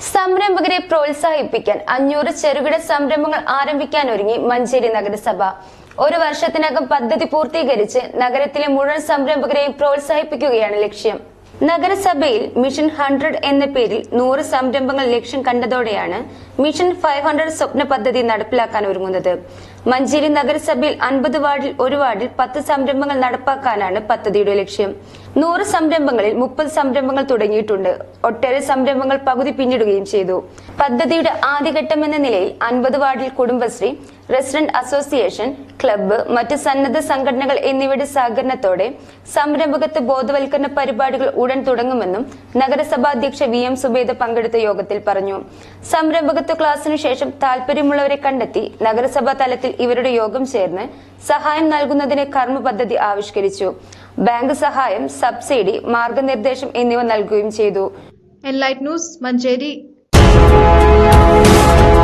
സംരംഭകരെ പ്രോത്സാഹിപ്പിക്കാൻ അഞ്ഞൂറ് ചെറുകിട സംരംഭങ്ങൾ ആരംഭിക്കാൻ ഒരുങ്ങി മഞ്ചേരി നഗരസഭ ഒരു വർഷത്തിനകം പദ്ധതി പൂർത്തീകരിച്ച് നഗരത്തിലെ മുഴുവൻ സംരംഭകരെയും പ്രോത്സാഹിപ്പിക്കുകയാണ് ലക്ഷ്യം നഗരസഭയിൽ മിഷൻ ഹൺഡ്രഡ് എന്ന പേരിൽ നൂറ് സംരംഭങ്ങൾ ലക്ഷ്യം കണ്ടതോടെയാണ് മിഷൻ ഫൈവ് ഹൺഡ്രഡ് സ്വപ്ന പദ്ധതി നടപ്പിലാക്കാൻ ഒരുങ്ങുന്നത് മഞ്ചേരി നഗരസഭയിൽ അൻപത് വാർഡിൽ ഒരു വാർഡിൽ പത്ത് സംരംഭങ്ങൾ നടപ്പാക്കാനാണ് പദ്ധതിയുടെ ലക്ഷ്യം നൂറ് സംരംഭങ്ങളിൽ മുപ്പത് സംരംഭങ്ങൾ തുടങ്ങിയിട്ടുണ്ട് ഒട്ടേറെ സംരംഭങ്ങൾ പകുതി പിന്നിടുകയും ചെയ്തു പദ്ധതിയുടെ ആദ്യഘട്ടം എന്ന നിലയിൽ അൻപത് വാർഡിൽ കുടുംബശ്രീ റെസിഡന്റ് അസോസിയേഷൻ ക്ലബ്ബ് മറ്റ് സന്നദ്ധ സംഘടനകൾ എന്നിവയുടെ സഹകരണത്തോടെ സംരംഭകത്വ ബോധവൽക്കരണ പരിപാടികൾ ഉടൻ തുടങ്ങുമെന്നും നഗരസഭാ അധ്യക്ഷ വി എം സുബേദ പങ്കെടുത്ത യോഗത്തിൽ പറഞ്ഞു സംരംഭകത്വ ക്ലാസ്സിനു ശേഷം താല്പര്യമുള്ളവരെ കണ്ടെത്തി നഗരസഭാ തലത്തിൽ ഇവരുടെ യോഗം ചേർന്ന് സഹായം നൽകുന്നതിന് കർമ്മ പദ്ധതി ആവിഷ്കരിച്ചു ബാങ്ക് സഹായം സബ്സിഡി മാർഗനിർദ്ദേശം എന്നിവ നൽകുകയും ചെയ്തു Enlight News, Manjeri.